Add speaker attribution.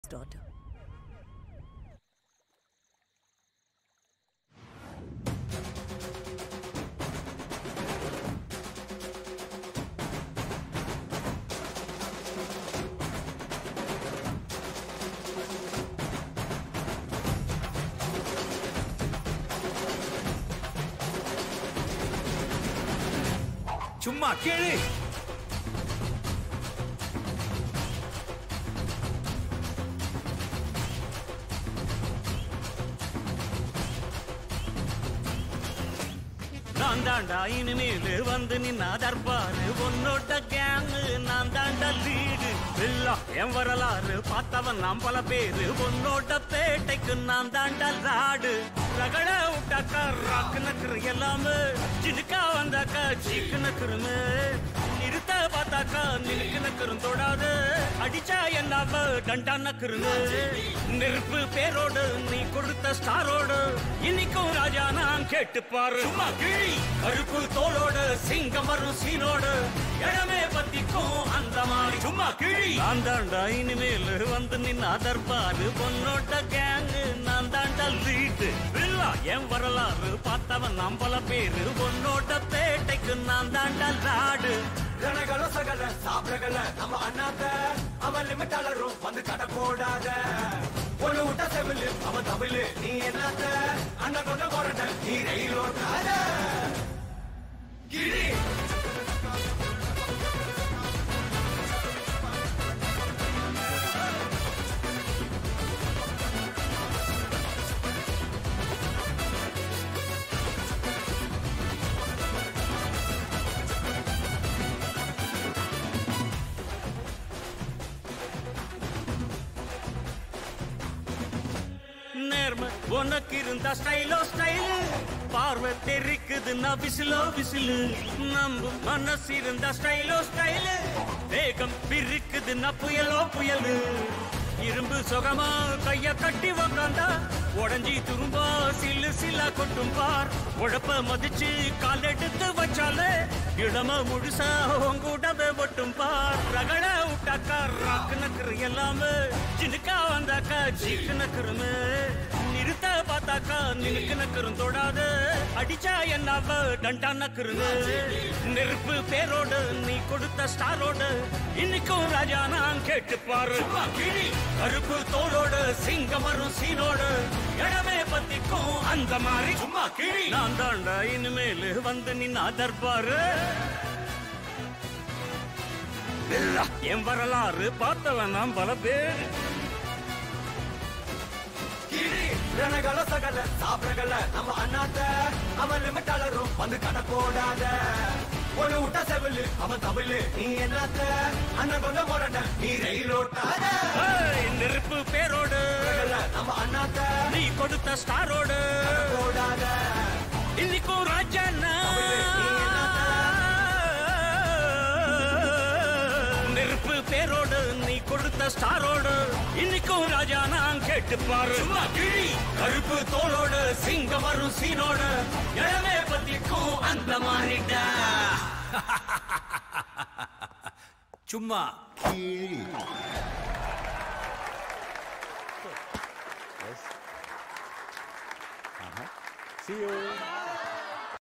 Speaker 1: daughter.
Speaker 2: சும்மா கேளு நான் தாண்டா இனிமேலு வந்து நின்னா தர்பாரு உன்னோட கேங்கு நான் தாண்டா லீடு இல்லா என் வரலாறு பார்த்தவன் நாம் பல பேரு உன்னோட பேட்டைக்கு நான் தாண்டா லாடு ரகட விட்டாக்கா ராக்கு நக்கரு எல்லாமே சினுக்கா வந்தாக்கா சீக்கு நக்கருமே நிறுத்த பார்த்தாக்கா நினுக்கு நக்கரும் தொடாது அடிச்சா என்னாவ டண்டா நக்கருங்க நெருப்பு பேரோடு நீ கொடுத்த ஸ்டாரோடு இன்னைக்கும் ராஜா நான் கேட்டு பாரு சும்மா கிழி கருப்பு தோளோடு சிங்கம் வரும் சீனோடு இடமே பத்திக்கும் அந்த மாதிரி சும்மா கிழி நான் தாண்டா இனிமேல் வந்து நின்னா தர்பாரு பொன்னோட்ட கேங்கு நான் தாண்டா லீடு வில்லா என் வரலாறு பார்த்தவன் நாம் பல பேரு பொன்னோட்ட பேட்டைக்கு நான் தாண்டா லாடு
Speaker 3: ரணகள சகல சாப்பிடகல நம்ம அண்ணாத்த அவன் லிமிட்டாளரும் வந்து கடை போடாத ஒண்ணு விட்ட செவிலு அவன் தமிழு நீ என்னத்த அண்ணன் கொண்ட போறட்ட நீ ரயில் ஓட்டாத கிரி
Speaker 2: நேர்ம உனக்கு இருந்தா ஸ்டைலோ ஸ்டைலு பார்வை தெரிக்குதுன்னா விசிலோ விசிலு நம்பு மனசு இருந்தா ஸ்டைலோ ஸ்டைலு வேகம் பிரிக்குதுன்னா புயலோ புயலு இரும்பு சுகமா கைய கட்டி உக்காந்தா உடஞ்சி துரும்பா சில்லு சில்லா கொட்டும் பார் உழப்ப மதிச்சு கால் எடுத்து வச்சாலே இடம முழுசா உங்கூடவே ஒட்டும் பார் ரகட விட்டாக்கா ராக்கு நக்கரு எல்லாமே சினுக்கா வந்தாக்கா சீக்கு நக்கருமே நிறுத்த பார்த்தாக்கா நினுக்கு நக்கரும் தொடாது அடிச்சா என்னாவ டண்டா நக்கருங்க நெருப்பு பேரோடு நீ கொடுத்த ஸ்டாரோடு இன்னைக்கும் ராஜா நான் கேட்டு பாரு கிளி கருப்பு தோளோடு சிங்கம் வரும் சீனோடு இடமே பத்திக்கும் அந்த மாதிரி சும்மா கிளி நான் தாண்டா இனிமேல் வந்து நின்னா தர்பாரு இல்ல, என் வரலாறு பார்த்தவன் நான் பல பேர்
Speaker 3: கிரி ரணகள சகல சாப்பிடகல நம்ம அண்ணாத்த அவன் லிமிட்டாளரும் வந்து கடை போடாத ஒண்ணு விட்ட செவிலு அவன் தமிழு நீ என்னத்த அண்ணன் கொண்ட போறட்ட நீ ரயில் ஓட்டாத
Speaker 2: ஏய், நெருப்பு பேரோடு
Speaker 3: நம்ம அண்ணாத்த
Speaker 2: நீ கொடுத்த ஸ்டாரோடு
Speaker 3: போடாத
Speaker 2: இன்னைக்கும் ராஜா நெருப்பு பேரோடு நீ கொடுத்த ஸ்டாரோடு இன்னைக்கும் ராஜா நான் கேட்டு பாரு சும்மா கிழி கருப்பு தோளோடு சிங்கம் வரும் சீனோடு இடமே பத்திக்கும் அந்த மாதிரிடா சும்மா
Speaker 4: See you.